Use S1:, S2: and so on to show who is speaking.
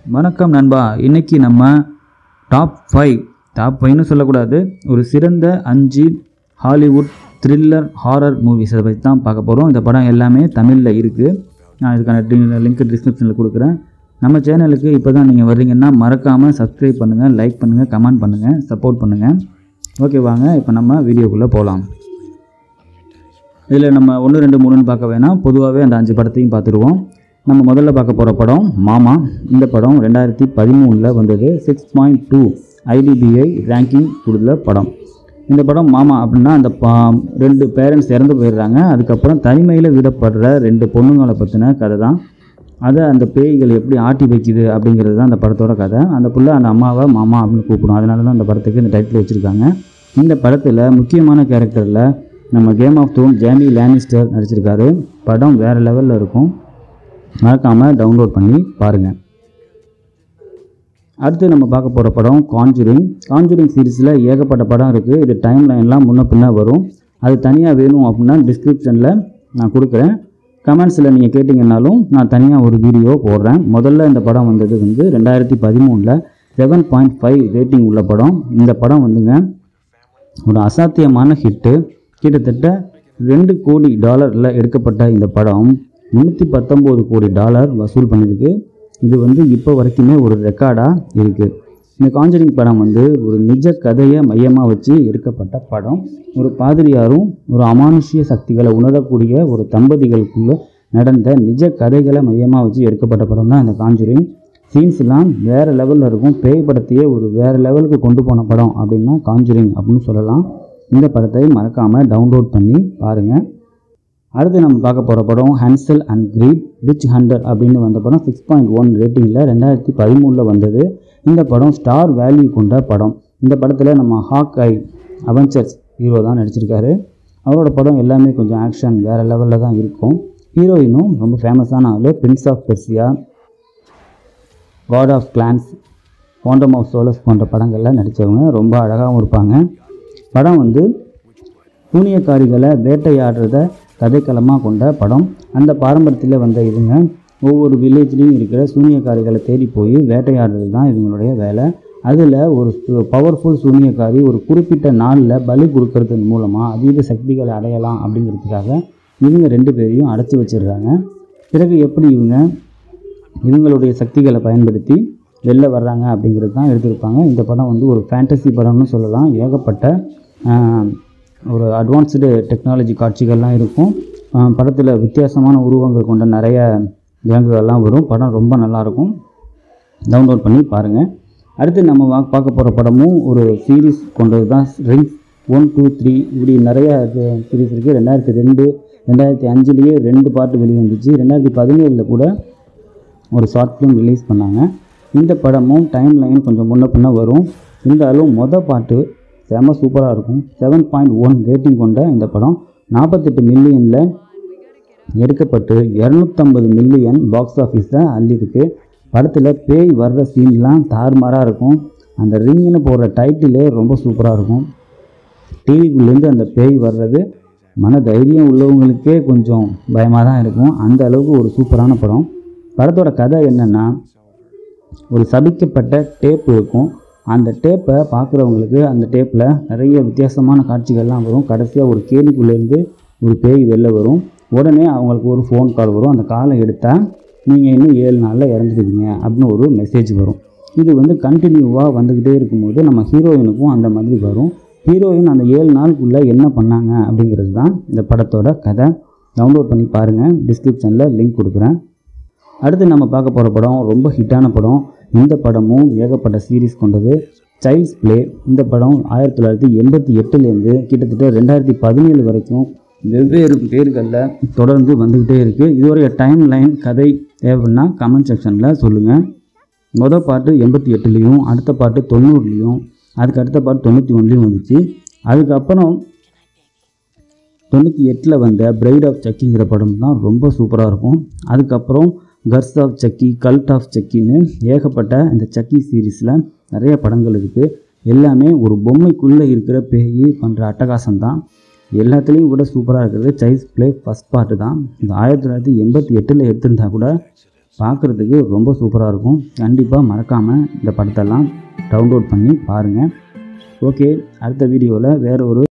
S1: வணக்கம் நண்பா இன்னைக்கு நம்ம டாப் ஃபைவ் டாப் ஃபைவ்னு சொல்லக்கூடாது ஒரு சிறந்த அஞ்சு ஹாலிவுட் த்ரில்லர் ஹாரர் மூவிஸை பற்றி தான் பார்க்க போகிறோம் இந்த படம் எல்லாமே தமிழில் இருக்குது நான் இதுக்கான லிங்க் டிஸ்கிரிப்ஷனில் கொடுக்குறேன் நம்ம சேனலுக்கு இப்போ தான் நீங்கள் வர்றீங்கன்னா மறக்காமல் சப்ஸ்கிரைப் பண்ணுங்கள் லைக் பண்ணுங்கள் கமெண்ட் பண்ணுங்கள் சப்போர்ட் பண்ணுங்கள் ஓகே வாங்க இப்போ நம்ம வீடியோக்குள்ளே போகலாம் இதில் நம்ம ஒன்று ரெண்டு மூணுன்னு பார்க்க வேணாம் பொதுவாகவே அந்த அஞ்சு படத்தையும் பார்த்துருவோம் நம்ம முதல்ல பார்க்க போகிற படம் மாமா இந்த படம் ரெண்டாயிரத்தி பதிமூணில் வந்தது six point two IMDb ranking கொடுத்த படம் இந்த படம் மாமா அப்படின்னா அந்த பா ரெண்டு பேரண்ட்ஸ் இறந்து போயிடுறாங்க அதுக்கப்புறம் தனிமையில் விடப்படுற ரெண்டு பொண்ணுங்களை பற்றின கதை தான் அதை அந்த பேய்கள் எப்படி ஆட்டி வைக்குது அப்படிங்கிறது தான் அந்த படத்தோட கதை அந்த புள்ள அந்த அம்மாவை மாமா அப்படின்னு கூப்பிடும் அதனால தான் அந்த படத்துக்கு இந்த டைட்டில் வச்சுருக்காங்க இந்த படத்தில் முக்கியமான கேரக்டரில் நம்ம game of throne Jaime Lannister நடிச்சிருக்காரு படம் வேறு லெவலில் இருக்கும் மறக்காமல் டவுன்லோட் பண்ணி பாருங்கள் அடுத்து நம்ம பார்க்க போகிற படம் கான்ஜுரிங் கான்ஜுரிங் சீரிஸில் ஏகப்பட்ட படம் இருக்குது இது டைம் லைன்லாம் முன்ன பின்ன வரும் அது தனியாக வேணும் அப்படின்னா டிஸ்கிரிப்ஷனில் நான் கொடுக்குறேன் கமெண்ட்ஸில் நீங்கள் கேட்டிங்கனாலும் நான் தனியாக ஒரு வீடியோ போடுறேன் முதல்ல இந்த படம் வந்தது வந்து ரெண்டாயிரத்தி பதிமூணில் செவன் பாயிண்ட் ஃபைவ் ரேட்டிங் உள்ள படம் இந்த படம் வந்துங்க ஒரு அசாத்தியமான ஹிட்டு கிட்டத்தட்ட ரெண்டு கோடி டாலரில் எடுக்கப்பட்ட இந்த படம் முந்நூற்றி பத்தொம்போது கோடி டாலர் வசூல் பண்ணியிருக்கு இது வந்து இப்போ வரைக்குமே ஒரு ரெக்கார்டாக இருக்குது இந்த காஞ்சரிங் படம் வந்து ஒரு நிஜ கதையை மையமாக வச்சு எடுக்கப்பட்ட படம் ஒரு பாதிரியாரும் ஒரு அமானுஷ்ய சக்திகளை உணரக்கூடிய ஒரு தம்பதிகளுக்குள்ள நடந்த நிஜ கதைகளை மையமாக வச்சு எடுக்கப்பட்ட படம் தான் இந்த காஞ்சரிங் சீன்ஸ்லாம் வேறு லெவலில் இருக்கும் பேய் படத்தையே ஒரு வேறு லெவலுக்கு கொண்டு போன படம் அப்படின்னா காஞ்சரிங் அப்படின்னு சொல்லலாம் இந்த படத்தை மறக்காமல் டவுன்லோட் பண்ணி பாருங்கள் அடுத்து நம்ம பார்க்க போகிற படம் Hansel and Gretel witch hunter அப்படின்னு வந்த படம் சிக்ஸ் பாயிண்ட் ஒன் ரேட்டிங்கில் ரெண்டாயிரத்தி பதிமூணில் வந்தது இந்த படம் ஸ்டார் வேல்யூ கொண்ட படம் இந்த படத்தில் நம்ம ஹாக் ஐ அவெஞ்சர்ஸ் ஹீரோ தான் நடிச்சிருக்காரு அவரோட படம் எல்லாமே கொஞ்சம் ஆக்ஷன் வேறு லெவலில் தான் இருக்கும் ஹீரோயினும் ரொம்ப ஃபேமஸான ஆள் prince of Persia god of clans quantum of solace போன்ற படங்களில் நடித்தவங்க ரொம்ப அழகாகவும் இருப்பாங்க படம் வந்து சூனியக்காரிகளை வேட்டையாடுறத கதைக்களமாக கொண்ட படம் அந்த பாரம்பரியத்தில் வந்த இவங்க ஒவ்வொரு வில்லேஜ்லேயும் இருக்கிற சூனியக்காரிகளை தேடி போய் வேட்டையாடுறது தான் இவங்களுடைய வேலை அதில் ஒரு பவர்ஃபுல் சூனியக்காரி ஒரு குறிப்பிட்ட நாளில் பலி கொடுக்கறது மூலமாக அதீத சக்திகளை அடையலாம் அப்படிங்கிறதுக்காக இவங்க ரெண்டு பேரையும் அடைச்சி வச்சிடுறாங்க பிறகு எப்படி இவங்க இவங்களுடைய சக்திகளை பயன்படுத்தி வெளில வர்றாங்க அப்படிங்கிறது தான் எடுத்திருப்பாங்க இந்த படம் வந்து ஒரு ஃபேண்டசி படம்னு சொல்லலாம் ஏகப்பட்ட ஆஹ், ஒரு அட்வான்ஸ்டு டெக்னாலஜி காட்சிகள்லாம் இருக்கும் படத்தில் வித்தியாசமான உருவங்கள் கொண்ட நிறைய விலங்குகள்லாம் வரும் படம் ரொம்ப நல்லாயிருக்கும் டவுன்லோட் பண்ணி பாருங்கள் அடுத்து நம்ம வா பார்க்க போகிற படமும் ஒரு சீரீஸ் கொண்டது தான் ரிங்ஸ் ஒன் டூ த்ரீ இப்படி நிறைய சீரீஸ் இருக்குது ரெண்டாயிரத்தி ரெண்டு ரெண்டாயிரத்தி அஞ்சுலேயே ரெண்டு பாட்டு வெளிவந்துச்சு ரெண்டாயிரத்தி பதினேழில் கூட ஒரு ஷார்ட் ஃபிலிம் ரிலீஸ் பண்ணாங்க இந்த படமும் டைம் லைன் கொஞ்சம் முன்ன பின்ன வரும் இருந்தாலும் மொதல் பாட்டு செம சூப்பராக இருக்கும் செவன் பாயிண்ட் ஒன் ரேட்டிங் கொண்ட இந்த படம் நாற்பத்தெட்டு மில்லியனில் எடுக்கப்பட்டு இரநூத்தம்பது மில்லியன் பாக்ஸ் ஆஃபீஸை அள்ளியிருக்கு படத்தில் பேய் வர்ற சீன்லாம் தாறுமாறாக இருக்கும் அந்த ரிங்குன்னு போடுற டைட்டிலே ரொம்ப சூப்பராக இருக்கும் டிவிக்குள்ளேருந்து அந்த பேய் வர்றது மன தைரியம் உள்ளவங்களுக்கே கொஞ்சம் பயமாக தான் இருக்கும் அந்த அளவுக்கு ஒரு சூப்பரான படம் படத்தோட கதை என்னென்னா ஒரு சபிக்கப்பட்ட டேப் இருக்கும் அந்த டேப்பை பார்க்குறவங்களுக்கு அந்த டேப்பில் நிறைய வித்தியாசமான காட்சிகள்லாம் வரும் கடைசியாக ஒரு கேலிக்குள்ளேருந்து ஒரு பேய் வெளில வரும் உடனே அவங்களுக்கு ஒரு ஃபோன் கால் வரும் அந்த காலை எடுத்தால் நீங்கள் இன்னும் ஏழு நாளில் இறந்துடுவீங்க அப்படின்னு ஒரு மெசேஜ் வரும் இது வந்து கண்டினியூவாக வந்துக்கிட்டே இருக்கும்போது நம்ம ஹீரோயினுக்கும் அந்த மாதிரி வரும் ஹீரோயின் அந்த ஏழு நாளுக்குள்ளே என்ன பண்ணாங்க அப்படிங்கிறது தான் இந்த படத்தோட கதை டவுன்லோட் பண்ணி பாருங்கள் டிஸ்கிரிப்ஷனில் லிங்க் கொடுக்குறேன் அடுத்து நம்ம பார்க்க போகிற படம் ரொம்ப ஹிட்டான படம் இந்த படமும் ஏகப்பட்ட சீரிஸ் கொண்டது சைல்ட்ஸ் ப்ளே இந்த படம் ஆயிரத்தி தொள்ளாயிரத்தி எண்பத்தி எட்டுலேருந்து கிட்டத்தட்ட ரெண்டாயிரத்தி பதினேழு வரைக்கும் வெவ்வேறு பேர்களில் தொடர்ந்து வந்துக்கிட்டே இருக்குது இதுவரைய டைம் லைன் கதை தேவைன்னா கமெண்ட் செக்ஷனில் சொல்லுங்கள் மொதல் பாட்டு எண்பத்தி எட்டுலேயும் அடுத்த பாட்டு தொண்ணூறுலேயும் அதுக்கு அடுத்த பாட்டு தொண்ணூற்றி ஒன்றுலேயும் வந்துச்சு அதுக்கப்புறம் தொண்ணூற்றி எட்டில் வந்த பிரைட் ஆஃப் சக்கிங்கிற படம் தான் ரொம்ப சூப்பராக இருக்கும் அதுக்கப்புறம் curse of Chucky cult of சக்கின்னு ஏகப்பட்ட இந்த சக்கி சீரீஸில் நிறைய படங்கள் இருக்குது எல்லாமே ஒரு பொம்மைக்குள்ளே இருக்கிற பேய் பண்ணுற அட்டகாசம் தான் எல்லாத்துலேயும் கூட சூப்பராக இருக்கிறது சைல்ட்ஸ் ப்ளே ஃபஸ்ட் பார்ட்டு தான் இது ஆயிரத்தி தொள்ளாயிரத்தி எண்பத்தி எட்டில் எடுத்திருந்தா கூட பார்க்குறதுக்கு ரொம்ப சூப்பராக இருக்கும் கண்டிப்பாக மறக்காமல் இந்த படத்தெல்லாம் டவுன்லோட் பண்ணி பாருங்கள் ஓகே அடுத்த வீடியோவில் வேறு ஒரு